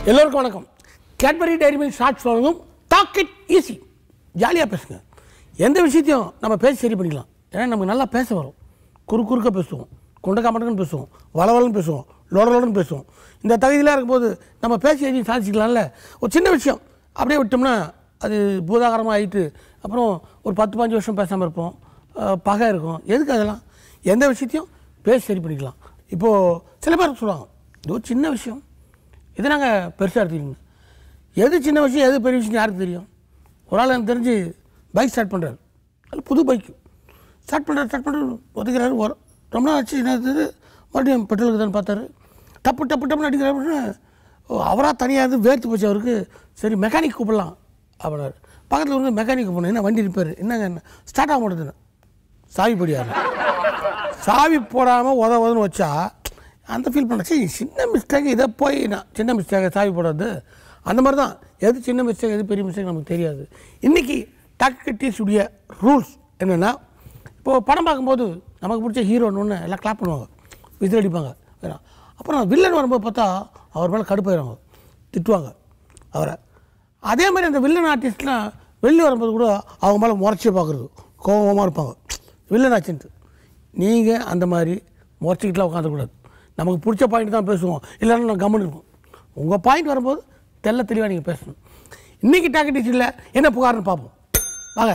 எல்லோருக்கும் வணக்கம் Cadbury Dairy Milk Shorts வழங்கும் டாக் இட் ஈஸி ஜாலியாக பேசுங்க எந்த விஷயத்தையும் நம்ம பேசி சரி பண்ணிக்கலாம் ஏன்னா நமக்கு நல்லா பேச வரும் குறு குறுக்க பேசுவோம் குண்டக்கா மட்டக்குன்னு பேசுவோம் வளவலன்னு பேசுவோம் லோடலோடன்னு பேசுவோம் இந்த தகுதியெலாம் இருக்கும்போது நம்ம பேசி எதையும் சாதிச்சிக்கலாம்ல ஒரு சின்ன விஷயம் அப்படியே விட்டோம்னா அது பூதாகரமாக ஆகிட்டு அப்புறம் ஒரு பத்து பாஞ்சு வருஷம் பேசாமல் இருப்போம் அஹ் பகை இருக்கும் எதுக்கு அதெல்லாம் எந்த விஷயத்தையும் பேசி சரி பண்ணிக்கலாம் இப்போது சில பேர் சொல்லுவாங்க இது ஒரு சின்ன விஷயம் இதை நாங்கள் பெருசாக எடுத்துக்கணும் எது சின்ன விஷயம் எது பெரிய விஷயம் யாருக்கு தெரியும் ஒரு ஆள் எனக்கு தெரிஞ்சு பைக் ஸ்டார்ட் பண்ணுறாரு அது புது பைக்கு ஸ்டார்ட் பண்ணுறாரு ஸ்டார்ட் பண்ணுறாரு ஒதுக்கிறாரு வரும் ரொம்ப நாள் ஆச்சு என்ன இது மறுபடியும் பெட்ரோலுக்கு தான் பார்த்தாரு டப்பு டப்பு டப்புன்னு அடிக்கிறாரு அவராக தனியாக இருந்து வேர்த்து போச்சு அவருக்கு சரி மெக்கானிக் கூப்பிடலாம் அப்படின்னாரு பக்கத்தில் வந்து மெக்கானிக் கூப்பிடணும் என்ன வண்டி ரிப்பேர் என்னங்க என்ன ஸ்டார்ட் ஆக மாட்டேதுன்னு சாவி படியாரு சாவி போடாமல் உத உதன்னு வச்சா அந்த ஃபீல் பண்ண சரி சின்ன மிஸ்டேக் இதை போய் நான் சின்ன மிஸ்டேக்கை சாவி போடாது அந்த மாதிரி தான் எது சின்ன மிஸ்டேக் எது பெரிய மிஸ்டேக் நமக்கு தெரியாது இன்றைக்கி டாக்டர் உடைய ரூல்ஸ் என்னென்னா இப்போது படம் பார்க்கும்போது நமக்கு பிடிச்ச ஹீரோன்னு ஒன்று எல்லாம் கிளாப் பண்ணுவாங்க விசில் அடிப்பாங்க வேணாம் அப்புறம் வில்லன் வரும்போது பார்த்தா அவர் மேலே கடுப்பாயிடுவாங்க திட்டுவாங்க அவரை அதே மாதிரி அந்த வில்லன் ஆர்டிஸ்ட்லாம் வெளில வரும்போது கூட அவங்க மேலே முறைச்சி பார்க்குறது கோபமாக இருப்பாங்க வில்லன் ஆச்சுன்ட்டு நீங்கள் அந்த மாதிரி முறைச்சிக்கிட்டுலாம் உட்காந்துக்கூடாது நமக்கு பிடிச்ச பாயிண்ட் தான் பேசுவோம் இல்லைன்னா நான் கம்முன்னு இருப்போம் உங்கள் பாயிண்ட் வரும்போது தெள்ள தெளிவாக நீங்கள் பேசணும் இன்றைக்கி டாக்கெட்டிஸில் என்ன புகார்னு பார்ப்போம் வாங்க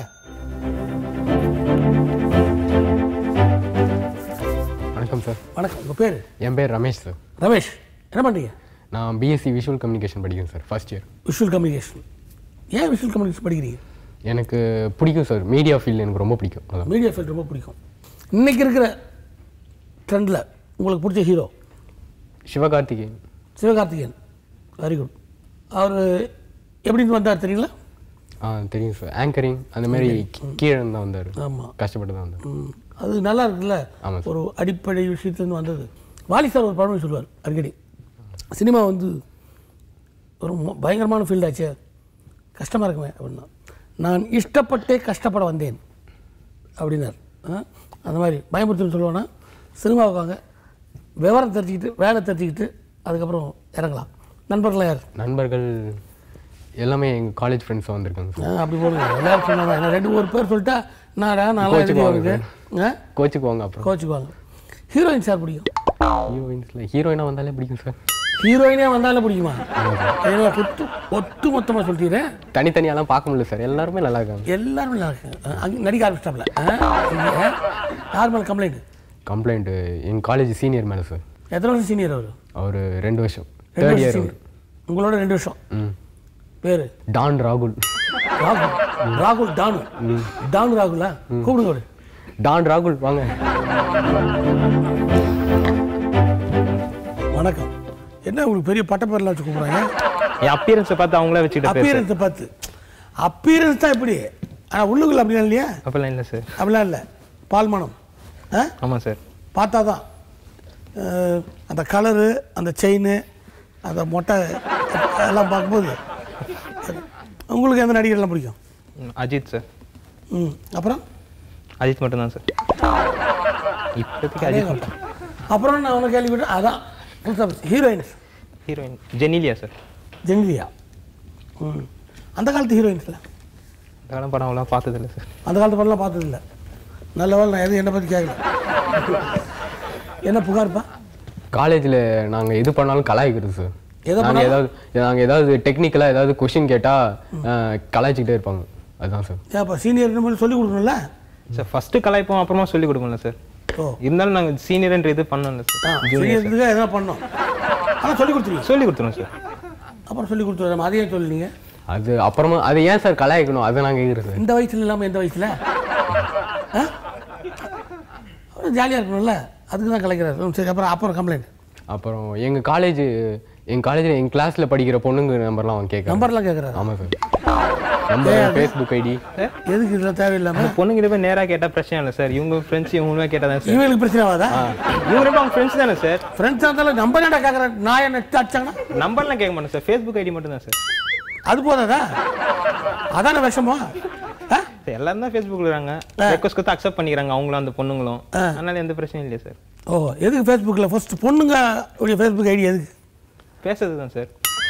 வணக்கம் சார் வணக்கம் உங்கள் பேர் என் பேர் ரமேஷ் சார் ரமேஷ் என்ன பண்ணுறீங்க நான் பிஎஸ்சி விஷுவல் கம்யூனிகேஷன் படிக்கிறேன் sir first year visual communication ஏன் விஷுவல் கம்யூனிகேஷன் படிக்கிறீங்க எனக்கு பிடிக்கும் சார் மீடியா ஃபீல்டு எனக்கு ரொம்ப பிடிக்கும் அதான் மீடியா ஃபீல்ட் ரொம்ப பிடிக்கும் இன்றைக்கி இருக்கிற ட்ரெண்டில் உங்களுக்கு பிடிச்ச hero Sivakarthikeyan Sivakarthikeyan very good அவர் எப்படின்னு வந்தார் தெரியுங்களா ஆ தெரியும் சார் ஆங்கரிங் அந்த மாதிரி கீழே இருந்து தான் வந்தார் ஆமாம் கஷ்டப்பட்டு தான் வந்தார் ம், அது நல்லா இருக்குல்ல ஆமாம் சார். ஒரு அடிப்படை விஷயத்துலேருந்து வந்தது வாலி சார் ஒரு பழமொழி சொல்லுவார் அடிக்கடி சினிமா வந்து ஒரு மொ- பயங்கரமான ஃபீல்ட் ஆச்சே கஷ்டமாக இருக்குமே அப்படின்னா நான் இஷ்டப்பட்டே கஷ்டப்பட வந்தேன் அப்படின்னார் ஆ? அந்த மாதிரி பயமுறுத்துன்னு சொல்லுவானா சினிமாவுக்கு வாங்க விவரம் தெரிஞ்சுக்கிட்டு வேலை தெரிஞ்சுக்கிட்டு அதுக்கப்புறம் இறங்கலாம் நண்பர்களாம் யார் நண்பர்கள் எல்லாமே எங்கள் காலேஜ் ஃப்ரெண்ட்ஸாக வந்திருக்காங்க சார் ஆ, அப்படி போடுங்க எல்லாரும் சொன்னாங்க என்ன ரெண்டு ஒரு பேர் சொல்லிட்டா நாடா நல்லா எழுதி கோச்சுக்குவாங்க அவருக்கு ஆ கோச்சுக்குவாங்க அப்புறம் கோச்சுக்குவாங்க ஹீரோயின் சார் பிடிக்கும் ஹீரோயின்ஸில் ஹீரோயினாக வந்தாலே பிடிக்கும் சார் ஹீரோயினே வந்தாலும் பிடிக்குமா ஏன்னா ஒத்து ஒட்டு மொத்தமாக சொல்லிட்டீரேன் தனித்தனியாலாம் பார்க்க முடியல சார் எல்லாருமே நல்லா இருக்காங்க எல்லாரும் நல்லா இருக்கு அங்கே நடிக்க ஆரம்பிச்சிட்டாப்ல யார் மேலே கம்ப்ளைண்ட் கம்ப்ளைண்ட்டு எங்கள் காலேஜ் சீனியர் மேலே சார் எத்தனை வருஷம் சீனியர் அவர் அவர் ரெண்டு வருஷம் ரெண்டு தேர்ட் வருஷம் இயர் senior. உங்களோட ரெண்டு வருஷம் ம் பேர் டான் ராகுல் ராகுல் ராகுல் டானு டானு ராகுலா கூப்பிடுங்க அவரு டான் ராகுல் வாங்க வணக்கம் என்ன உங்களுக்கு பெரிய பட்டப்பேரில் வச்சு கூப்பிட்றாங்க என் அப்பியரன்ஸை பார்த்து அவங்களே வச்சுக்கிட்டு பேச அப்பியரன்ஸை பார்த்து அப்பியரன்ஸ் தான் இப்படி ஆனால் உள்ளுக்குள்ள அப்படிலாம் இல்லையா அப்படிலாம் இல்லை சார் அப்படிலாம் இல்லை பால்மணம் ஆ ஆமாம் சார் பார்த்தா தான் அஹ், அந்த கலரு அந்த செயின் அந்த மொட்டை எல்லாம் பார்க்கும்போது உங்களுக்கு எந்த நடிகர்லாம் பிடிக்கும் ம், அஜித் சார் ம் அப்புறம் அஜித் மட்டும்தான் சார் இப்போதைக்கு அஜித் மட்டும் அப்புறம் நான் உனக்கு கேள்விப்பட்டேன் அதான் heroines heroine Genelia sir Genelia ம் அந்த காலத்து ஹீரோயின்ஸில் இந்த காலம் படம் அவ்வளோ பார்த்ததில்ல சார் அந்த காலத்து படம்லாம் பார்த்ததில்ல நல்ல வேலை நான் எதுவும் என்னை பற்றி கேட்கல என்ன புகார்ப்பா காலேஜில் நாங்கள் எது பண்ணாலும் கலாய்க்கிறது சார் எதை நாங்கள் ஏதாவது நாங்கள் ஏதாவது டெக்னிக்கலாக ஏதாவது கொஷின் கேட்டால் கலாய்ச்சிக்கிட்டே இருப்பாங்க அதுதான் சார் ஏப்பா சீனியர் மாதிரி சொல்லிக் கொடுக்கணும்ல சார் ஃபஸ்ட்டு கலாய்ப்போம் அப்புறமா சொல்லிக் கொடுக்கல சார் ஓ இருந்தாலும் நாங்கள் சீனியர்ன்ற இது பண்ணல ஆ சார் சீனியருக்கு எதனா பண்ணோம் ஆனால் சொல்லிக் கொடுத்துருவீங்க சொல்லி கொடுத்துருவோம் சார் அப்புறம் சொல்லி கொடுத்துருவோம் அதையே சொல்லிங்க அது அப்புறமா அது ஏன் சார் கலாய்க்கணும் அதை நாங்கள் கேட்குறோம் சார் இந்த வயசுல இல்லாமல் எந்த வயசுல ஆ? அப்புறம் ஜாலியாக இருக்கணும்ல அதுக்கு தான் கலைக்கிறார் ம், சரி அப்புறம் அப்புறம் கம்ப்ளைண்ட் அப்புறம் எங்கள் காலேஜ் எங்கள் காலேஜில் எங்கள் கிளாஸில் படிக்கிற பொண்ணுங்க நம்பர்லாம் அவன் கேட்குறான் நம்பர்லாம் கேட்குறாரு ஆமாம் சார் நம்பர் ஃபேஸ்புக் ஐடி எதுக்கு இதெல்லாம் தேவையில்லாமல் பொண்ணுங்கிட்ட போய் நேராக கேட்டால் பிரச்சனை இல்லை சார் இவங்க ஃப்ரெண்ட்ஸ் இவங்களுமே கேட்டால் தான் சார் இவங்களுக்கு பிரச்சனை ஆகாதா இவங்க ரெண்டும் அவங்க ஃப்ரெண்ட்ஸ் தானே சார் ஃப்ரெண்ட்ஸாக இருந்தாலும் நம்பர் என்னடா கேட்குறேன் நான் என்ன அடிச்சாங்கன்னா நம்பர்லாம் கேட்க மாட்டேன் சார் ஃபேஸ்புக் ஐடி மட்டும் தான் சார் அது போதாதா அதானே விஷமோ ஆ சார் எல்லாரும் தான் ஃபேஸ்புக்கில் இருக்காங்க ரெக்வஸ்ட் கொடுத்து அக்செப்ட் பண்ணிக்கிறாங்க அவங்களும் அந்த பொண்ணுங்களும் அதனால எந்த பிரச்சனையும் இல்லையா சார் ஓ எதுக்கு ஃபேஸ்புக்கில் ஃபர்ஸ்ட் பொண்ணுங்க உடைய ஃபேஸ்புக் ஐடி எதுக்கு பேசுறது தான் சார்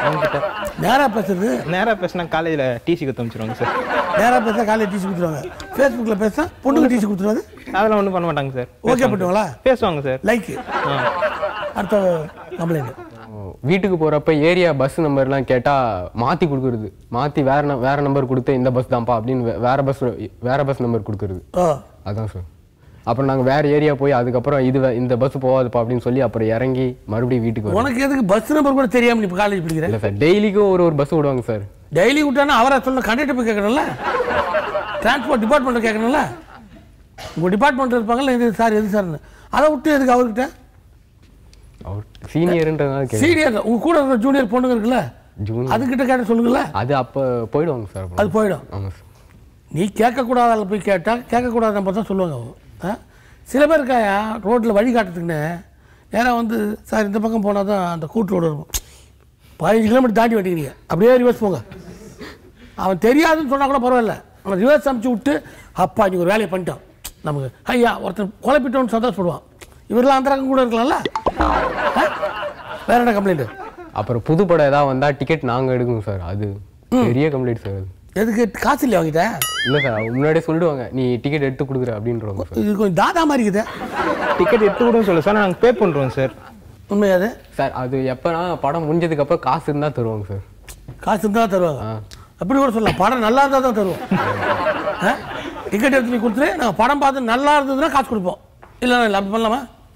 அவங்ககிட்ட நேராக பேசுறது நேராக பேசினா காலேஜில் டிசி கொடுத்து அனுப்பிச்சிருவாங்க சார் நேராக பேச காலையில் டிசி கொடுத்துருவாங்க ஃபேஸ்புக்கில் பேச பொண்ணுக்கு டிசி கொடுத்துருவாங்க அதெல்லாம் ஒன்றும் பண்ண மாட்டாங்க சார் ஓகே பண்ணுவாங்களா பேசுவாங்க சார் லைக்கு ஆ அடுத்த கம்ப்ளைண்ட் வீட்டுக்கு போறப்ப ஏரியா பஸ் நம்பர்லாம் கேட்டா மாத்தி கொடுக்குறது மாத்தி வேற ந- வேற நம்பர் கொடுத்து இந்த பஸ் தான்ப்பா அப்படின்னு வே- வேற பஸ் வேற பஸ் நம்பர் கொடுக்குறது ஓ அதான் சார் அப்புறம் நாங்க வேற ஏரியா போய் அதுக்கப்புறம் இது வே- இந்த பஸ் போகாதுப்பா அப்படின்னு சொல்லி அப்புறம் இறங்கி மறுபடியும் வீட்டுக்கு வரோம் உனக்கு எதுக்கு பஸ் நம்பர் கூட தெரியாம நீ இப்போ காலேஜ் படிக்கிற இல்ல சார் டெய்லிக்கும் ஒரு ஒரு பஸ் விடுவாங்க சார் டெய்லி விட்டானா அவரை சொல்ல கண்டக்டர் போய் கேட்கணும்ல டிரான்ஸ்போர்ட் டிபார்ட்மெண்ட்டில் கேட்கணும்ல உங்கள் டிபார்ட்மெண்ட் இருப்பாங்கல்ல இது சார் எது சார்னு அதை விட்டு எதுக்கு அவர்கிட்ட அவர் சீனியர்ன்றதுனால கே சீனியர் உங்க கூட இருக்கிற ஜூனியர் பொண்ணுங்க இருக்குல்ல ஜூன் அதுக்கிட்ட கேட்ட சொல்லுங்கல்ல அது அப்ப போயிடுவாங்க சார் அது அப்புறம். போயிடும் ஆமா சார் நீ கேட்கக்கூடாத ஆளை போய் கேட்டால் கேட்கக்கூடாத நம்பர் தான் சொல்லுவாங்க அவங்க ஆ? சில பேர் இருக்காயா ரோட்டில் வழி காட்டுறதுக்குன்னு நேராக வந்து சார் இந்த பக்கம் போனால் தான் அந்த கூட்டு ரோடு இருக்கும் பதினஞ்சு கிலோமீட்டர் தாண்டி வண்டிக்கிறீங்க அப்படியே ரிவர்ஸ் போங்க அவன் தெரியாதுன்னு சொன்னால் கூட பரவாயில்ல அவன் ரிவர்ஸ் அமுச்சு விட்டு அப்பா நீ ஒரு வேலையை பண்ணிட்டான் நமக்கு ஐயா ஒருத்தன் குழப்பிட்டோன்னு சந்தோஷப்படுவான் இவரெல்லாம் அந்த ரகம் கூட இருக்கலாம்ல ஆ? வேற என்ன கம்ப்ளைண்ட் அப்புறம் புது படம் ஏதாவது வந்தா டிக்கெட் நாங்க எடுக்கணும் சார் அது பெரிய கம்ப்ளைண்ட் சார் அது எதுக்கு காசு இல்லையா அவங்ககிட்ட இல்ல சார் முன்னாடியே சொல்லிடுவாங்க நீ டிக்கெட் எடுத்து கொடுக்குற அப்படின்றவங்க சார் இது கொஞ்சம் தாதா மாதிரி இருக்குது டிக்கெட் எடுத்து கூட சொல்ல சார் நாங்கள் பே பண்ணுறோம் சார் உண்மையாது சார் அது எப்பனா படம் முடிஞ்சதுக்கு அப்புறம் காசு இருந்தா தருவாங்க சார் காசு இருந்தால் தருவாங்க அப்படி கூட சொல்லலாம் படம் நல்லா இருந்தால் தான் தருவோம் டிக்கெட் எடுத்து நீ கொடுத்துரு நாங்கள் படம் பார்த்து நல்லா இருந்ததுன்னா காசு கொடுப்போம் இல்லை இல்லை அப்படி பண்ணலாமா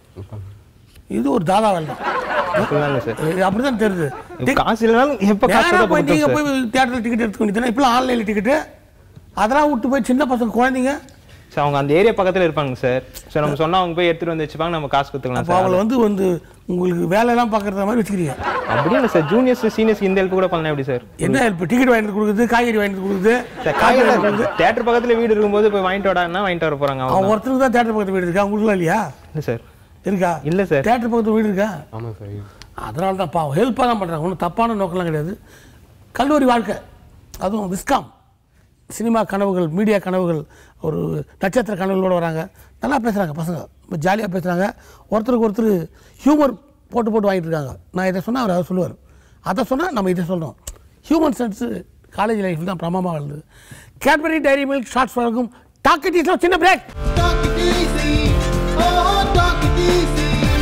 இது ஒரு தாதா வேலை தான் அப்படிலாம் இல்லை சார் இது அப்படிதான் தெரியுது காசு இல்லைனாலும் எப்போ காசு நேராக கூட போய் நீங்கள் கொடுத்தோம் போய் தியேட்டரில் டிக்கெட் எடுத்துக்க வேண்டியது இப்போலாம் ஆன்லைனில் டிக்கெட்டு அதெல்லாம் விட்டு போய் சின்ன பசங்க குழந்தைங்க சார் அவங்க அந்த ஏரியா பக்கத்தில் இருப்பாங்க சார் ஸோ நம்ம சொன்னா அவங்க போய் எடுத்துட்டு வந்து வச்சுப்பாங்க நம்ம காசு கொடுத்துக்கலாம் அப்போ சார் அவளை வந்து வந்து உங்களுக்கு வேலையெல்லாம் பார்க்குற மாதிரி வச்சுக்கிறீங்க அப்படி இல்லை சார் ஜூனியர்ஸ் சீனியர்ஸ் இந்த ஹெல்ப் கூட பண்ணலாம் எப்படி சார் என்ன இப்போ டிக்கெட் வாங்கிட்டு கொடுக்குறது காய்கறி வாங்கிட்டு கொடுக்குறது சார் காய்கறி தேட்டர் பக்கத்தில் வீடு இருக்கும்போது போய் வாங்கிட்டு வாடான்னா வாங்கிட்டு வர போகிறாங்க அவங்க அவன் ஒருத்தருக்கு தான் தேட்டர் பக்கத்து வீடு இருக்கா உங்களுக்குலாம் இல்லையா இல்லை சார் இருக்கா இல்லை சார் தேட்டர் பக்கத்து வீடு இருக்கா ஆமா சார் அதனால தான் பாவம் ஹெல்ப்பாக தான் பண்ணுறாங்க ஒன்றும் தப்பான நோக்கம்லாம் கிடையாது கல்லூரி வாழ்க்கை அதுவும் விஸ்காம் சினிமா கனவுகள் மீடியா கனவுகள் ஒரு நட்சத்திர கனவுகளோடு வராங்க நல்லா பேசுகிறாங்க பசங்க ரொம்ப ஜாலியாக பேசுகிறாங்க ஒருத்தருக்கு ஒருத்தர் ஹியூமர் போட்டு போட்டு வாங்கிட்டு இருக்காங்க நான் இதை சொன்னால் அவர் அதை சொல்லுவார் அதை சொன்னால் நம்ம இதை சொல்கிறோம் ஹியூமன் சென்ஸு காலேஜ் லைஃப் தான் பிரமாமா வளருது கேட்பரி டைரி மில்க் ஷார்ட்ஸ் வழங்கும் டாக்கெட்டிஸில் சின்ன break Talk it easy. Oh, talk it easy.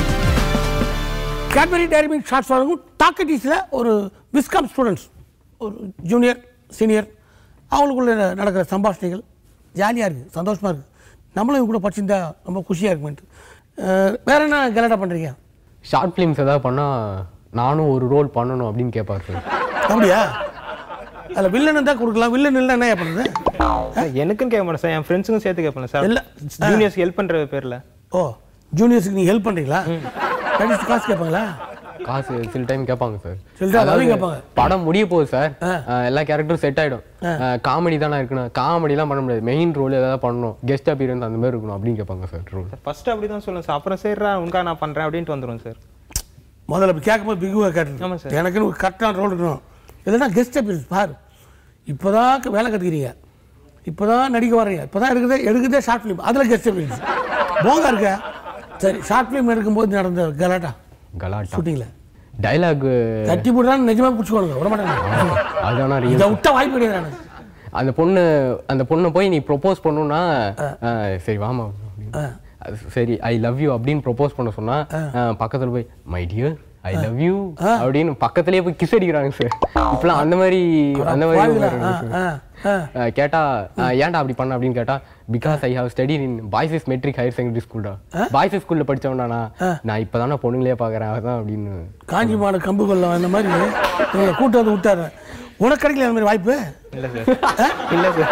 Cadbury Dairy Milk Shorts வழங்கும் டாக்கெட்டிஸில் ஒரு விஸ்காம் ஸ்டூடெண்ட்ஸ் ஒரு ஜூனியர் சீனியர் அவங்களுக்குள்ள நடக்கிற சம்பாஷணைகள் ஜாலியாக இருக்குது சந்தோஷமாக இருக்குது நம்மளும் இவங்க கூட படிச்சிருந்தா ரொம்ப குஷியாக இருக்குமென்ட்டு அஹ், வேற என்ன கலாட்டா பண்ணுறீங்க ஷார்ட் ஃபிலிம்ஸ் ஏதாவது பண்ணா நானும் ஒரு ரோல் பண்ணணும் அப்படின்னு கேட்பார் சார் அப்படியா அதில் வில்லன் தான் கொடுக்கலாம் வில்லன் இல்லை என்ன பண்ணுறது சார், எனக்குன்னு கேட்க மாட்டேன் சார் என் ஃப்ரெண்ட்ஸுக்கும் சேர்த்து கேட்பேன் சார் இல்ல. ஜூனியர்ஸ்க்கு ஹெல்ப் பண்ணுற பேரில் ஓ ஜூனியர்ஸுக்கு நீங்கள் ஹெல்ப் பண்ணுறீங்களா நடிச்சு காசு கேட்பாங்களா காசு சில டைம் கேட்பாங்க சார் சில time அதாவது அவங்க கேட்பாங்க. படம் முடிய போகுது சார் அஹ் எல்லா கேரக்டரும் செட் ஆயிடும் காமெடி தானே இருக்கணும் காமெடிலாம் பண்ண முடியாது மெயின் ரோல் ஏதாவது பண்ணணும் கெஸ்ட் அப்பியரன்ஸ் அந்த மாதிரி இருக்கணும் அப்படின்னு கேட்பாங்க சார் ரோல் ஃபர்ஸ்ட் அப்படி தான் சொல்லுவேன் சார் அப்புறம் சரிடா உனக்காக நான் பண்ணுறேன் அப்படின்ட்டு வந்துடும் சார் முதல்ல இப்படி கேட்கும்போது பிகுவாக ஆமா கேட்டு சார். எனக்குன்னு ஒரு கரெக்டான ரோல் இருக்கணும் இல்லைன்னா கெஸ்ட் அப்பியன்ஸ் பாரு இப்போதான் வேலை கற்றுக்கிறீங்க இப்போதான் நடிக்க வர்றீங்க இப்போதான் எடுக்குதே எடுக்குதே ஷார்ட் ஃபிலிம் அதில் கெஸ்ட் அப்பியன்ஸ் போங்க இருக்க சரி ஷார்ட் ஃபிலிம் எடுக்கும்போது நடந்த கலாட்டா கலாட்டா ஷூட்டிங்கில் டைலாக் தட்டி போடுறான்னு நிஜமாக பிடிச்சிக்கோங்க விட மாட்டேங்க அதுதானா real. இதை விட்ட வாய்ப்பு கிடையாது எனக்கு அந்த பொண்ணு அந்த பொண்ணை போய் நீ ப்ரொபோஸ் பண்ணணும்னா அஹ் சரி வாமா அப்படின்னு. அது சரி ஐ லவ் யூ அப்படின்னு ப்ரொபோஸ் பண்ண சொன்னா அஹ் பக்கத்துல போய் my dear I love you அப்படின்னு பக்கத்துலயே போய் கிஸ் அடிக்கிறாங்க சார் இப்பெல்லாம் அந்த மாதிரி அந்த மாதிரி பாருங்களா? ஒரு ஆ, sir. ஆ, ஆ. அஹ் கேட்டா அஹ் ஏன்டா அப்படி பண்ண அப்படின்னு கேட்டா because I have study in boys matric higher secondary ஸ்கூல்டா பாய்ஸஸ் ஸ்கூல்ல படிச்சவனா நான் இப்பதானே பொண்ணுங்களே பாக்குறேன் அதான் அப்படின்னு காஞ்சி மாடு கம்பு கொல்லம் அந்த மாதிரி நீங்கள் கூட்டு வந்து விட்டாரு உனக்கு கிடைக்கல அந்த மாதிரி வாய்ப்பு இல்லை சார் இல்லை சார்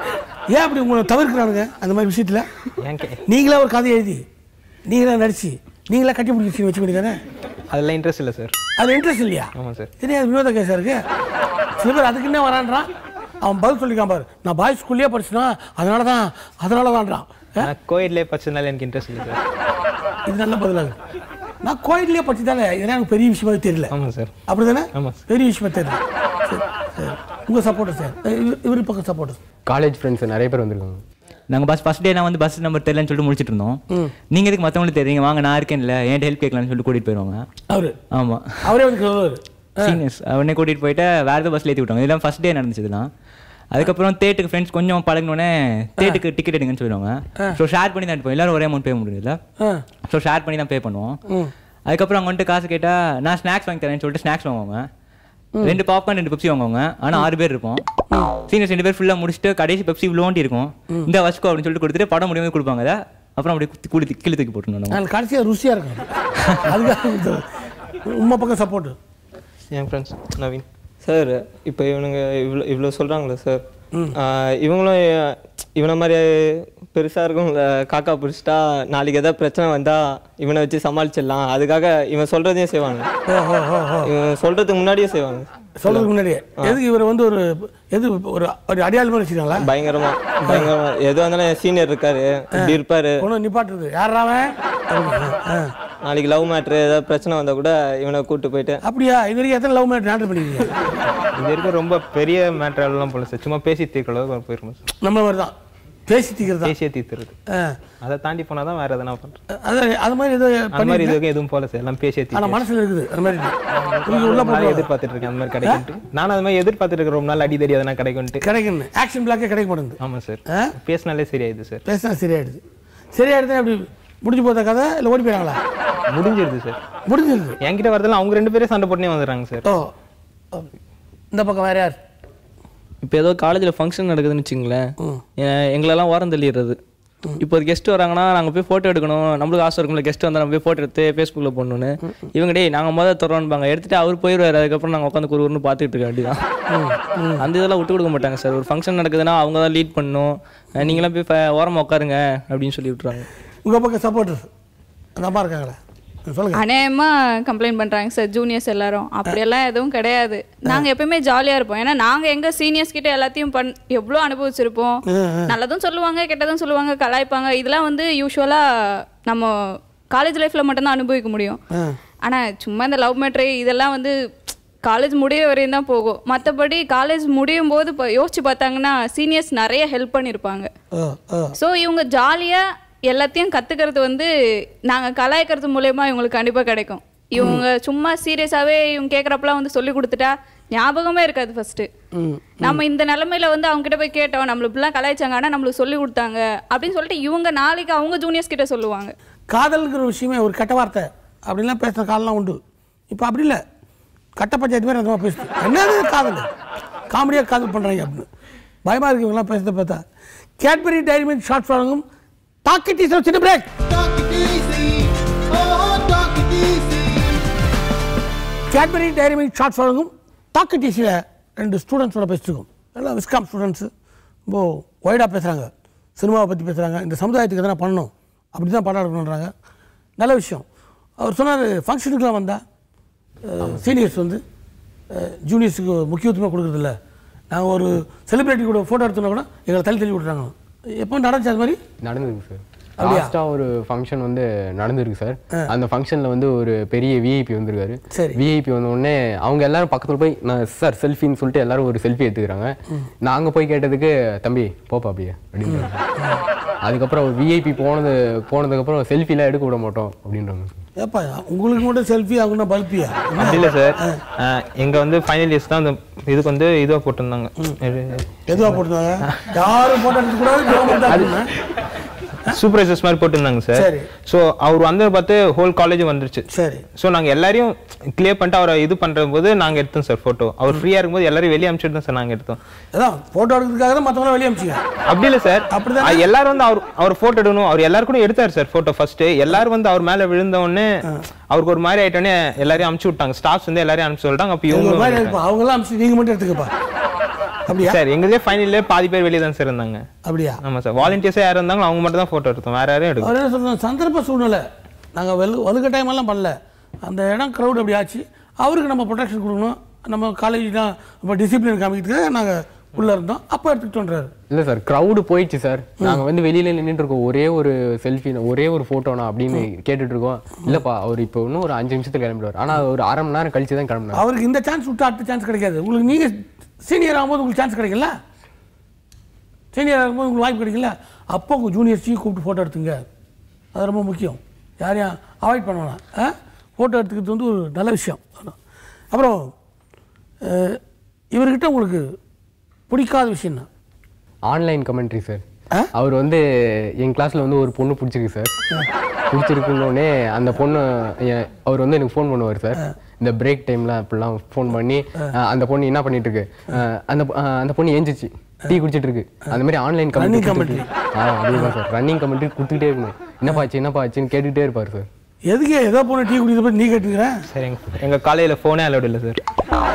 ஏன் அப்படி உங்களை தவிர்க்கிறானுங்க அந்த மாதிரி விஷயத்தில் ஏன் கே நீங்களே ஒரு கதை எழுதி நீங்களே நடிச்சு நீங்களே கட்டி பிடிச்சி வச்சுக்க வேண்டியதானே அதெல்லாம் இன்ட்ரெஸ்ட் இல்லை சார் அது இன்ட்ரெஸ்ட் இல்லையா ஆமாம் சார் தெரியாது வினோத கேஸாக இருக்கு சில பேர் அதுக்கு என்ன வரான்றான் அவன் பதில் சொல்லிக்கான் பாரு நான் பாய்ஸ் ஸ்கூல்லேயே படிச்சுனா அதனால தான் அதனால தான்றான் நான் கோயிட்லேயே படிச்சதுனால எனக்கு இன்ட்ரெஸ்ட் இல்லை சார் இது நல்ல பதிலாக நான் கோயிட்லேயே படிச்சதால இதெல்லாம் எனக்கு பெரிய விஷயமா தெரியல ஆமாம் சார் அப்படி தானே ஆமாம் பெரிய விஷயமா தெரியல சரி சரி உங்கள் சப்போர்ட்டர் சார் இவர் இவர் பக்கம் சப்போர்ட்டர் காலேஜ் ஃப்ரெண்ட்ஸ் நிறைய பேர் வந்திருக்காங்க நாங்கள் பஸ் ஃபஸ்ட் டே நான் வந்து பஸ் நம்பர் தெரியலன்னு சொல்லிட்டு முடிச்சிட்டு இருந்தோம் நீங்கள் எதுக்கு மற்றவங்களுக்கு தெரியுங்க வாங்க நான் இருக்கேன்ல என்கிட்ட ஹெல்ப் கேட்கலாம்னு சொல்லிட்டு கூட்டிகிட்டு போயிடுவாங்க அவர் ஆமாம் அவரே வந்து சொல்லுவார் சீனியர்ஸ் உடனே கூட்டிகிட்டு போயிட்டு வேறு ஏதோ பஸ்ஸில் ஏற்றி விட்டாங்க இதெல்லாம் ஃபஸ்ட் டே நடந்துச்சு இதெல்லாம் அதுக்கப்புறம் தேட்டுக்கு ஃப்ரெண்ட்ஸ் கொஞ்சம் பழகினோடனே தேட்டுக்கு டிக்கெட் எடுங்கன்னு சொல்லுவாங்க ஸோ ஷேர் பண்ணி தான் எடுப்போம் எல்லாரும் ஒரே அமௌண்ட் பே முடியல ஆ ஸோ ஷேர் பண்ணி தான் பே பண்ணுவோம் அதுக்கப்புறம் அங்கே வந்துட்டு காசு கேட்டால் நான் ஸ்நாக்ஸ் வாங்கி தரேன்னு சொல்லிட்டு ஸ்நாக்ஸ் வாங்குவாங்க ரெண்டு பாப்கார்ன் ரெண்டு பெப்சி வாங்குவாங்க ஆனால் ஆறு பேர் இருப்போம் சீனியர்ஸ் ரெண்டு பேர் ஃபுல்லாக முடிச்சுட்டு கடைசி பெப்சி இவ்வளோண்டி இருக்கும் இந்த வச்சுக்கோ அப்படின்னு சொல்லிட்டு கொடுத்துட்டு படம் முடியும் கொடுப்பாங்க அதை அப்புறம் அப்படியே குத்தி குளி கீழே தூக்கி போட்டுருந்தோம் நான் கடைசியாக ருசியாக இருக்கும் அதுக்காக கொடுத்தது. உம்மா பக்கம் சப்போர்ட்டு என் ஃப்ரெண்ட்ஸ் நவீன் சார் இப்போ இவனுங்க இவ்வளோ இவ்வளோ சொல்கிறாங்களே சார் இவங்களும் இ- இவனை மாதிரி பெருசாக இருக்கவங்கள காக்கா பிடிச்சிட்டா நாளைக்கு எதாவது பிரச்சனை வந்தால் இவனை வச்சு சமாளிச்சிடலாம் அதுக்காக இவன் சொல்கிறதையும் செய்வாங்க இவன் சொல்கிறதுக்கு முன்னாடியே செய்வாங்க சொல்கிறதுக்கு முன்னாடியே எதுக்கு இவர் வந்து ஒரு எது ஒரு ஒரு அடையாளமாக வச்சுருக்காங்களா பயங்கரமா பயங்கரமா எதுவாக இருந்தாலும் என் சீனியர் இருக்காரு இப்படி இருப்பாரு ஒன்று நிப்பாட்டுறது யாராவன் ஆ நாளைக்கு லவ் மேட்ரு ஏதாவது பிரச்சனை வந்தால் கூட இவனை கூப்பிட்டு போயிட்டு அப்படியா இது வரைக்கும் எத்தனை லவ் மேரேஜ் ஹேண்டில் பண்ணிருக்கீங்க இது வரைக்கும் ரொம்ப பெரிய மேட்டர்லாம் போல சார் சும்மா பேசி தீர்க்கிற அளவுக்கு போயிருக்கோம் சார் நம்ம மாதிரி தான் பேசி தீக்கிறது தான் பேசியே தீர்த்துறது ஆ. அதை தாண்டி போனால் தான் வேறு எதனா பண்ணுறேன் அதான் அது மாதிரி ஏதோ அந்த மாதிரி இது வரைக்கும் எதுவும் போல சார் எல்லாம் பேசியே ஆனால் தீர்த்து மனசில் இருக்குது அது மாதிரி நீங்கள் உள்ள ரொம்ப நாளா போட்டு எதிர்பார்த்துட்டு இருக்கேன் அந்த மாதிரி கிடைக்கும்ட்டு நானும் அது மாதிரி எதிர்பார்த்துட்டு இருக்கேன் ரொம்ப நாள் அடிதடி எதனா கிடைக்கும்ட்டு கிடைக்குன்னு ஆக்ஷன் பிளாக்கே கிடைக்க மாட்டேங்குது ஆமாம் சார் ஆ? பேசினாலே சரியாயிடுது சார் பேசினா சரியாயிடுது சரியாயிடுது அப்படி முடிஞ்சு போத கதை இல்லை ஓடி போயிடாங்களா முடிஞ்சிருது சார் முடிஞ்சிருது என்கிட்ட வரதெல்லாம் அவங்க ரெண்டு பேரும் சண்டை போட்டுனே வந்துடுறாங்க சார் ஓ ஓ. இந்த பக்கம் வேற யார் இப்போ ஏதோ காலேஜில் ஃபங்க்ஷன் நடக்குதுன்னு வச்சுங்களேன் எ- எங்களெல்லாம் ஓரம் தள்ளிடுறது இப்போ ஒரு கெஸ்ட் வராங்கன்னா நாங்கள் போய் ஃபோட்டோ எடுக்கணும் நம்மளுக்கு ஆசை இருக்கும்ல கெஸ்ட் வந்தால் நம்ம போய் ஃபோட்டோ எடுத்து ஃபேஸ்புக்கில் போடணும்னு இவங்க டேய் நாங்கள் முதல் தரோன்பாங்க எடுத்துட்டு அவர் போயிடுவார் அதுக்கப்புறம் நாங்கள் உட்காந்து ஒரு ஒன்று பார்த்துட்டு இருக்க வேண்டியதான் அந்த இதெல்லாம் விட்டு கொடுக்க மாட்டாங்க சார் ஒரு ஃபங்க்ஷன் நடக்குதுன்னா அவங்க தான் லீட் பண்ணணும் அஹ் நீங்களாம் போய் ஃப- ஓரமா உட்காருங்க அப்படின்னு சொல்லி விட்டுருவாங்க உங்கள் பக்கம் சப்போர்ட்டர் அந்த அம்மா இருக்காங்களே சொல்லுங்க அநேகமா கம்ப்ளைண்ட் பண்றாங்க சார் ஜூனியர்ஸ் எல்லாரும் அப்படியெல்லாம் எதுவும் கிடையாது நாங்க எப்பயுமே ஜாலியா இருப்போம் ஏன்னா நாங்க எங்க சீனியர்ஸ் கிட்ட எல்லாத்தையும் பண் எவ்வளோ அனுபவிச்சிருப்போம் நல்லதும் சொல்லுவாங்க கெட்டதும் சொல்லுவாங்க கலாய்ப்பாங்க இதெல்லாம் வந்து யூஸ்வலா நம்ம காலேஜ் லைஃப்ல மட்டும்தான் அனுபவிக்க முடியும் ஆனா சும்மா இந்த லவ் மேட்ரு இதெல்லாம் வந்து காலேஜ் முடிய வரையும் தான் போகும் மற்றபடி காலேஜ் முடியும் போது இப்போ யோசிச்சு பார்த்தாங்கன்னா சீனியர்ஸ் நிறைய ஹெல்ப் பண்ணியிருப்பாங்க ஓ ஓ ஸோ இவங்க ஜாலியாக எல்லாத்தையும் கற்றுக்கிறது வந்து நாங்கள் கலாய்க்கிறது மூலயமா இவங்களுக்கு கண்டிப்பாக கிடைக்கும் இவங்க சும்மா சீரியஸாகவே இவங்க கேட்குறப்பெல்லாம் வந்து சொல்லி கொடுத்துட்டா ஞாபகமே இருக்காது ஃபர்ஸ்ட் நம்ம இந்த நிலமையில வந்து அவங்க கிட்ட போய் கேட்டோம் நம்மள இப்படிலாம் கலாய்ச்சாங்க ஆனால் நம்மளுக்கு சொல்லி கொடுத்தாங்க அப்படின்னு சொல்லிட்டு இவங்க நாளைக்கு அவங்க ஜூனியர்ஸ் கிட்ட சொல்லுவாங்க காதல்ங்கிற விஷயமே ஒரு கெட்ட வார்த்தை அப்படின்லாம் பேசுகிற காலம்லாம் உண்டு இப்போ அப்படி இல்லை கட்ட பஞ்சாயத்து மாதிரி அந்த மாதிரி பேசுது என்னது காதல் காமெடியாக காதல் பண்ணுறாங்க அப்படின்னு பயமாக இருக்கு இவங்கெல்லாம் பேசுறத பார்த்தா கேட்பரி டைரி மில்க் ஷார்ட்ஸ் வழங்கும் டாக்கெட் டீசர் சின்ன break Talk it easy. Oh, talk it easy. Cadbury Dairy Milk Shorts வழங்கும் டாக்கெட் டீசியில் ரெண்டு ஸ்டூடெண்ட்ஸோட பேசிட்டுருக்கோம் எல்லாம் விஸ்காம் ஸ்டூடெண்ட்ஸு ரொம்ப ஒய்டாக பேசுகிறாங்க சினிமாவை பற்றி பேசுகிறாங்க இந்த சமுதாயத்துக்கு எதனா பண்ணணும் அப்படி தான் படம் எடுக்கணுன்றாங்க நல்ல விஷயம் அவர் சொன்னார் ஃபங்க்ஷனுக்குலாம் வந்தால் சீனியர்ஸ் வந்து ஜூனியர்ஸுக்கு முக்கியத்துவம் கொடுக்குறதில்ல நாங்கள் ஒரு செலிப்ரிட்டி கூட ஃபோட்டோ எடுத்தோன்னா கூட எங்களை தள்ளி தள்ளி விட்றாங்க எப்போ நடந்துச்சு அது மாதிரி நடந்திருக்கு சார் அப்படியா? லாஸ்ட்டாக ஒரு ஃபங்க்ஷன் வந்து நடந்திருக்கு சார் அந்த ஃபங்க்ஷனில் வந்து ஒரு பெரிய விஐபி வந்திருக்காரு சரி. விஐபி வந்த உடனே அவங்க எல்லாரும் பக்கத்துல போய் நான் சார் செல்ஃபின்னு சொல்லிட்டு எல்லாரும் ஒரு செல்ஃபி எடுத்துக்கிறாங்க நாங்க போய் கேட்டதுக்கு தம்பி போப்பா அப்படியே அப்படின்னு அதுக்கப்புறம் விஐபி போனது போனதுக்கப்புறம் செல்ஃபிலாம் எடுக்க விட மாட்டோம் அப்படின்றாங்க ஏப்பா உங்களுக்கு மட்டும் செல்ஃபி அவங்க பல்பியா அப்படி இல்லை சார் எங்க வந்து ஃபைனல் இயர்ஸ் தான் அந்த இதுக்கு வந்து இதுவாக போட்டிருந்தாங்க எதுவாக போட்டுருந்தாங்க யாரும் போட்டோ எடுக்கக்கூடாது கவர்மெண்ட் தான் சூப்பர்வைசர்ஸ் மாதிரி போட்டிருந்தாங்க சார் சரி. ஸோ அவர் வந்ததை பார்த்து ஹோல் காலேஜ் வந்துருச்சு சரி ஸோ நாங்கள் எல்லாரையும் கிளியர் பண்ணிட்டு அவரை இது பண்ணுற போது நாங்கள் எடுத்தோம் சார் ஃபோட்டோ அவர் ஃப்ரீயாக இருக்கும்போது எல்லாரையும் வெளியே அனுப்பிச்சிட்டு தான் சார் நாங்கள் எடுத்தோம் அதான் ஃபோட்டோ எடுக்கிறதுக்காக தான் மற்றவங்களாம் வெளியே அமிச்சிங்க அப்படி இல்லை சார் அப்படிதானே? அஹ் எல்லாரும் வந்து அவர் அவர் ஃபோட்டோ எடுக்கணும் அவர் எல்லாரும் கூட எடுத்தார் சார் ஃபோட்டோ ஃபர்ஸ்ட் எல்லாரும் வந்து அவர் மேலே விழுந்த உடனே அவருக்கு ஒரு மாதிரி ஆயிட்டோன்னே எல்லாரையும் அனுப்பிச்சு விட்டாங்க ஸ்டாஃப்ஸ் வந்து எல்லாரையும் அனுப்பிச்சு சொல்லிட்டாங்க அப்போ இவங்க மாதிரி இவங்க இருப்பா அவங்களாம் அமிச்சு நீங்கள் மட்டும் எடுத்துக்கப்பா அப்படியா சார் எங்களே ஃபைனல்லே பாதி பேர் வெளியே தான் சார் இருந்தாங்க அப்படியா ஆமா சார் வாலண்டியர்ஸே யார் இருந்தாங்களோ அவங்க மட்டும் தான் ஃபோட்டோ எடுத்தோம் வேற யாரும் எடுக்கல அவர் என்ன சொல்றாங்க சந்தர்ப்ப சூழ்நிலை நாங்கள் வெலு வலுக்க டைமெல்லாம் பண்ணல அந்த இடம் க்ரௌட் அப்படி ஆச்சு அவருக்கு நம்ம ப்ரொடெக்ஷன் கொடுக்கணும் நம்ம காலேஜ்லாம் இப்போ டிசிப்ளின் காமிக்கிறதுக்கு நாங்கள் உள்ளே இருந்தோம் அப்போ எடுத்துக்கிட்டோன்றாரு இல்லை சார் க்ரௌடு போயிடுச்சு சார் நாங்கள் வந்து வெளியில நின்றுட்டு இருக்கோம் ஒரே ஒரு செல்ஃபி ஒரே ஒரு ஃபோட்டோனா அப்படின்னு கேட்டுட்டு இருக்கோம் இல்லைப்பா அவர் இப்போ இன்னும் ஒரு அஞ்சு நிமிஷத்துல கிளம்பிடுவார் ஆனால் ஒரு அரை மணி நேரம் கழிச்சு தான் கிளம்பினார் அவருக்கு இந்த சான்ஸ் விட்டு அடுத்த சான்ஸ் கிடைக்காது உங்களுக்கு நீங்கள் சீனியர் ஆகும்போது உங்களுக்கு சான்ஸ் கிடைக்கல சீனியர் ஆகும்போது உங்களுக்கு வாய்ப்பு கிடைக்கல அப்போ உங்கள் ஜூனியர்ஸையும் கூப்பிட்டு ஃபோட்டோ எடுத்துங்க அது ரொம்ப முக்கியம் யாரையும் அவாய்ட் பண்ண வேணாம் ஃபோட்டோ எடுத்துக்கிறது வந்து ஒரு நல்ல விஷயம் அப்புறம் அஹ், இவர்கிட்ட உங்களுக்கு பிடிக்காத விஷயம் என்ன ஆன்லைன் கமெண்ட்ரி சார் அவர் வந்து என் கிளாஸ்ல வந்து ஒரு பொண்ணு பிடிச்சிருக்கு சார் பிடிச்சிருக்குன்னொடனே அந்த பொண்ணு எ- அவர் வந்து எனக்கு ஃபோன் பண்ணுவார் சார் இந்த பிரேக் டைம்ல அப்படிலாம் ஃபோன் பண்ணி அஹ், அந்த பொண்ணு என்ன பண்ணிட்டு இருக்கு அஹ், அந்த பொ- அஹ், அந்த பொண்ணு ஏஞ்சிச்சு டீ குடிச்சிட்டு இருக்கு அந்த மாதிரி ஆன்லைன் Running கமெண்ட்ரி ஆ அதுதான் சார் ரன்னிங் கமெண்ட்ரி கொடுத்துக்கிட்டே இருக்கணும் என்னப்பா ஆச்சு என்னப்பா ஆச்சுன்னு கேட்டுக்கிட்டே இருப்பார் சார் எதுக்கு ஏதோ பொண்ணு டீ குடிக்கிற போய் நீ கேட்டுக்கிற சார் எங்க எங்க காலேஜில் ஃபோனே அலௌட் இல்லை சார்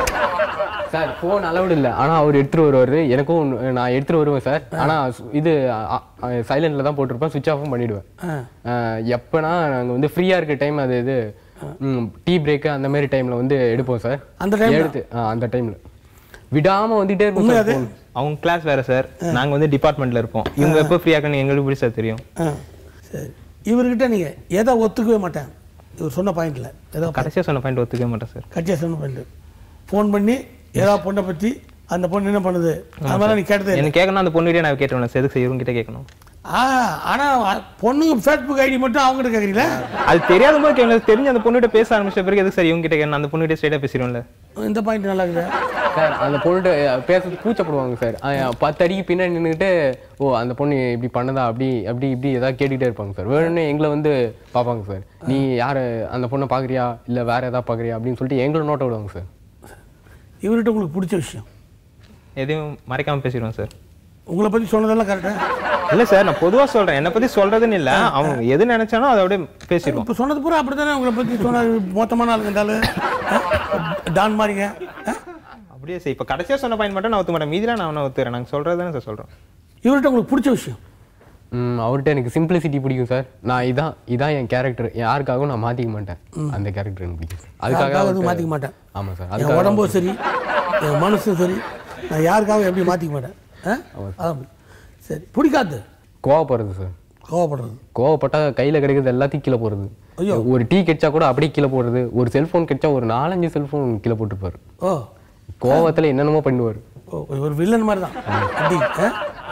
சார் ஃபோன் அலௌடு இல்லை ஆனால் அவர் எடுத்துட்டு வருவார் எனக்கும் ஒண்ணு- நான் எடுத்துட்டு வருவேன் சார் ஆனால் இது சைலண்ட்ல தான் போட்டிருப்பேன் சுவிட்ச் ஆஃபும் பண்ணிடுவேன் அஹ், எப்பனா நாங்கள் வந்து ஃப்ரீயாக இருக்க டைம் அது இது டீ பிரேக்கு அந்த மாதிரி டைமில் வந்து எடுப்போம் சார் அந்த time ல? எடுத்து ஆ, அந்த டைமில் விடாமல் வந்துட்டே இருக்கும் சார் phone. அவங்க கிளாஸ் வேற சார் நாங்க வந்து டிபார்ட்மெண்ட்ல இருப்போம் இவங்க எப்போ ஃப்ரீ ஆக்கணும் எங்களுக்கு எப்படி சார் தெரியும் ஆ சரி இவர்கிட்ட நீங்கள் எதை ஒத்துக்கவே மாட்டேன் இவர் சொன்ன பாயிண்டில் ஏதோ கடைசியா சொன்ன பாயிண்ட் ஒத்துக்கவே மாட்டேன் சார் கட்சியாக சொன்ன பாயிண்ட் ஃபோன் பண்ணி ஏதாவது பொண்ணை பற்றி அந்த பொண்ணு என்ன பண்ணுது அது மாதிரி நீ கேட்டதே இல்லை. எனக்கு கேட்கணும் அந்த பொண்ணு நான் கேட்டுருவேன் சார் எதுக்கு சார் இவங்க கிட்ட கேட்கணும் ஆ ஆனால் பொண்ணுங்க ஃபேஸ்புக் ஐடி மட்டும் அவங்ககிட்ட கேட்குறீங்களா அது தெரியாத போது கேட்கணும் தெரிஞ்சு அந்த பொண்ணுகிட்ட பேச ஆரம்பிச்ச பிறகு எதுக்கு சார் இவங்க கிட்ட கேட்கணும் அந்த பொண்ணுகிட்ட ஸ்ட்ரைட்டாக பேசிடுவோம்ல இந்த பாயிண்ட் நல்லா இருக்குது சார் அந்த பொண்ணுகிட்ட பேசுறது கூச்சப்படுவாங்க சார் அஹ், பத்து அடிக்கு பின்னாடி நின்றுட்டு ஓ அந்த பொண்ணு இப்படி பண்ணதா அப்படி அப்படி இப்படி ஏதாவது கேட்டுக்கிட்டே இருப்பாங்க சார் வேணும்னு எங்களை வந்து பார்ப்பாங்க சார் நீ யார் அந்த பொண்ணை பார்க்குறியா இல்லை வேற ஏதாவது பார்க்குறியா அப்படின்னு சொல்லிட்டு எங்களை நோட்ட விடுவாங்க சார் இவர்கிட்ட உங்களுக்கு பிடிச்ச விஷயம் எதையும் மறைக்காம பேசிடுவேன் சார் உங்களை பற்றி சொன்னதெல்லாம் கரெக்டாக இல்ல சார் நான் பொதுவா சொல்றேன் என்னை பத்தி சொல்றதுன்னு இல்ல அவங்க எது நினைச்சானோ அதை அப்படியே பேசிடுவோம் இப்போ சொன்னது பூரா அப்படி தானே உங்களை பற்றி சொன்னார் மொத்தமான ஆளுங்க இருந்தாலும் டான் மாதிரிங்க ஆ? அப்படியே சார் இப்போ கடைசியா சொன்ன பாயிண்ட் மட்டும் நான் ஒத்துக்க மாட்டேன் மீதிலாம் நான் ஒத்துக்கிறேன் நாங்கள் சொல்றது தானே சார் சொல்றோம் இவர்கிட்ட உங்களுக்கு பிடிச்ச விஷயம் ம், அவர்கிட்ட எனக்கு சிம்பிளிசிட்டி பிடிக்கும் சார் நான் இதான் இதான் என் கேரக்டர் யாருக்காகவும் நான் மாற்றிக்க மாட்டேன் அந்த கேரக்டர் எனக்கு பிடிக்கும் சார் அதுக்காக யாருக்காக அவர்கிட்ட- எதுவும் மாற்றிக்க மாட்டேன் ஆமாம் சார் என் அதுக்காக உடம்பும் சரி என் மனசும் சரி நான் யாருக்காகவும் எப்படி மாற்றிக்க மாட்டேன் ஆ? அதான் சரி பிடிக்காது கோவப்படுறது சார் கோவப்படுறது கோவப்பட்டா கையில் கிடைக்கிறது எல்லாத்தையும் கீழே போடுறது ஐயோ. ஒரு டீ கிடைச்சா கூட அப்படியே கீழே போடுறது ஒரு செல்ஃபோன் கிடைச்சா ஒரு நாலஞ்சு செல்ஃபோன் கீழே போட்டுருப்பாரு ஓ கோவத்தில் என்னென்னமோ பண்ணுவார் ஓ ஒரு வில்லன் மாதிரி தான் அப்படி ஆ?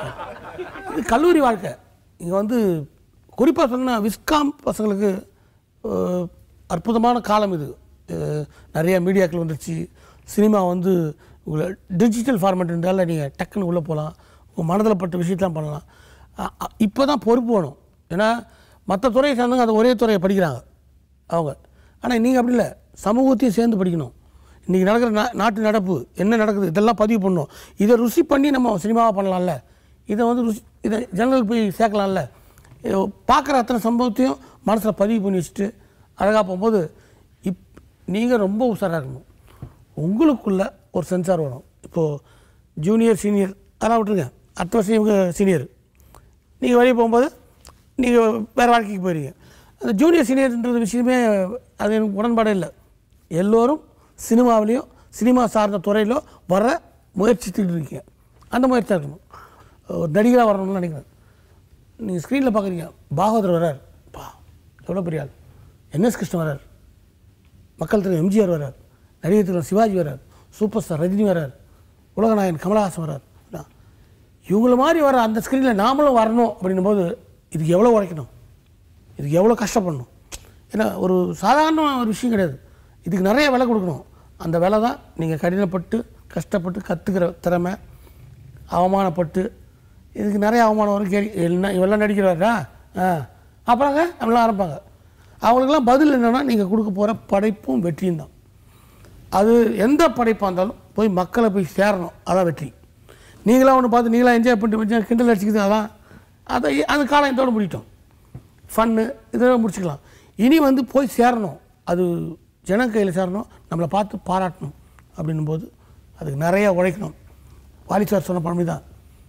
இது கல்லூரி வாழ்க்கை இங்கே வந்து குறிப்பாக சொன்னால் விஸ்காம் பசங்களுக்கு அஹ், அற்புதமான காலம் இது அஹ், நிறைய மீடியாக்கள் வந்துருச்சு சினிமா வந்து உங்களை டிஜிட்டல் ஃபார்மேட்ன்றால நீங்கள் டக்குன்னு உள்ளே போகலாம் உங்கள் மனதில் பட்ட விஷயத்தெலாம் பண்ணலாம் இப்போ தான் பொறுப்பு வேணும் ஏன்னா மற்ற துறையை சார்ந்தவங்க அந்த ஒரே துறையை படிக்கிறாங்க அவங்க ஆனால் நீங்கள் அப்படி இல்லை சமூகத்தையும் சேர்ந்து படிக்கணும் இன்றைக்கி நடக்கிற நா நாட்டு நடப்பு என்ன நடக்குது இதெல்லாம் பதிவு பண்ணணும் இதை ருசி பண்ணி நம்ம சினிமாவை பண்ணலாம்ல இதை வந்து ருசி இதை ஜனங்களுக்கு போய் சேர்க்கலாம்ல பார்க்குற அத்தனை சம்பவத்தையும் மனசில் பதிவு பண்ணி வச்சுட்டு அழகாக போகும்போது இப் நீங்கள் ரொம்ப உஷாராக இருக்கணும் உங்களுக்குள்ள ஒரு சென்சார் வரும் இப்போது ஜூனியர் சீனியர் அதெல்லாம் விட்டுருங்க அடுத்த வருஷம் இவங்க சீனியர் நீங்கள் வெளியே போகும்போது நீங்கள் வேறு வாழ்க்கைக்கு போயிடுவீங்க அந்த ஜூனியர் சீனியர்ன்றது விஷயமே அது எனக்கு உடன்பாடே இல்லை எல்லோரும் சினிமாவிலையும் சினிமா சார்ந்த துறையிலோ வர முயற்சித்துட்டு இருக்கீங்க அந்த முயற்சி இருக்கணும் ஒரு நடிகராக வரணும்னு நினைக்கிறேன் நீங்கள் ஸ்க்ரீனில் பார்க்குறீங்க பாகவதர் வரார் பா எவ்வளோ பெரிய ஆள் என்எஸ் கிருஷ்ணன் வரார் மக்கள் தலைவர் எம்ஜிஆர் வரார் நடிகர் தலைவர் சிவாஜி வரார் சூப்பர் ஸ்டார் ரஜினி வரார் உலகநாயகன் கமலஹாசன் வரார் என்ன? இவங்கள மாதிரி வர அந்த ஸ்க்ரீனில் நாமளும் வரணும் அப்படின்னும் போது இதுக்கு எவ்வளோ உழைக்கணும் இதுக்கு எவ்வளோ கஷ்டப்படணும் ஏன்னா ஒரு சாதாரண ஒரு விஷயம் கிடையாது இதுக்கு நிறைய விலை கொடுக்கணும் அந்த விலை தான் நீங்கள் கடினப்பட்டு கஷ்டப்பட்டு கற்றுக்கிற திறமை அவமானப்பட்டு இதுக்கு நிறைய அவமானம் வரும் கேள்வி என்ன இவெல்லாம் நடிக்கிறாரா ஆ அப்புறங்க நம்மளாம் ஆரம்பிப்பாங்க அவங்களுக்கெல்லாம் பதில் என்னென்னா நீங்கள் கொடுக்க போகிற படைப்பும் வெற்றியும் தான் அது எந்த படைப்பாக இருந்தாலும் போய் மக்களை போய் சேரணும் அதான் வெற்றி நீங்களாக ஒன்று பார்த்து நீங்களாக என்ஜாய் பண்ணிட்டு வச்சு கிண்டல் அடிச்சுக்குது அதான் அதை அந்த காலம் இதோட முடிட்டோம் ஃபன்னு இதோட முடிச்சுக்கலாம் இனி வந்து போய் சேரணும் அது ஜன கையில் சேரணும் நம்மளை பார்த்து பாராட்டணும் அப்படின்னும் போது அதுக்கு நிறைய உழைக்கணும் வாலி சார் சொன்ன பழமொழி தான்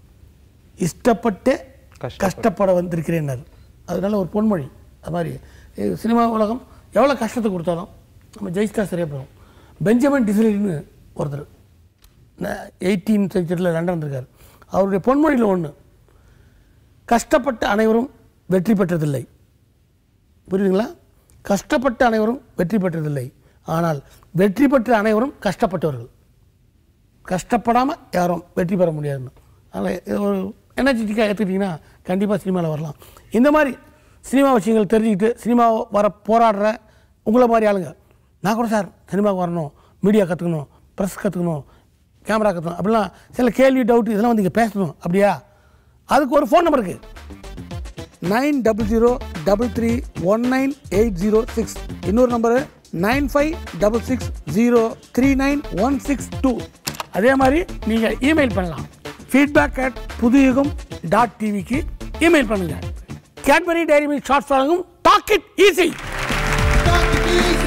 இஷ்டப்பட்டு கஷ்டப்பட வந்திருக்கிறேன்னாரு அதனால ஒரு பொன்மொழி அது மாதிரி இது சினிமா உலகம் எவ்வளோ கஷ்டத்தை கொடுத்தாலும் நம்ம ஜெயிச்சிட்டா சரியாக போகும் பெஞ்சமின் டிசிலின்னு ஒருத்தர் எயிட்டீன் செஞ்சுரியில் லண்டன் இருக்கார் அவருடைய பொன்மொழியில் ஒன்று கஷ்டப்பட்ட அனைவரும் வெற்றி பெற்றதில்லை புரியுதுங்களா கஷ்டப்பட்ட அனைவரும் வெற்றி பெற்றதில்லை ஆனால் வெற்றி பெற்ற அனைவரும் கஷ்டப்பட்டவர்கள் கஷ்டப்படாமல் யாரும் வெற்றி பெற முடியாதுன்னு அதனால் இது ஒரு எனர்ஜெட்டிக்காக எடுத்துக்கிட்டிங்கன்னா கண்டிப்பாக சினிமாவில் வரலாம் இந்த மாதிரி சினிமா விஷயங்கள் தெரிஞ்சுக்கிட்டு சினிமா வர போராடுற உங்களை மாதிரி ஆளுங்க நான் கூட சார் சினிமாவுக்கு வரணும் மீடியா கற்றுக்கணும் ப்ரெஸ் கற்றுக்கணும் கேமரா கற்றுக்கணும் அப்படிலாம் சில கேள்வி டவுட் இதெல்லாம் வந்து இங்கே பேசணும் அப்படியா அதுக்கு ஒரு ஃபோன் நம்பர் இருக்குது nine double zero double three one nine eight zero six இன்னொரு number nine five double six zero three nine one six two அதே மாதிரி நீங்கள் இமெயில் பண்ணலாம் ஃபீட்பேக் அட் புதுயுகம் டாட் டிவிக்கு இமெயில் பண்ணுங்கள் கேட்பரி டைரி மில்க் ஷார்ட்ஸ் வழங்கும் talk it easy Talk it easy.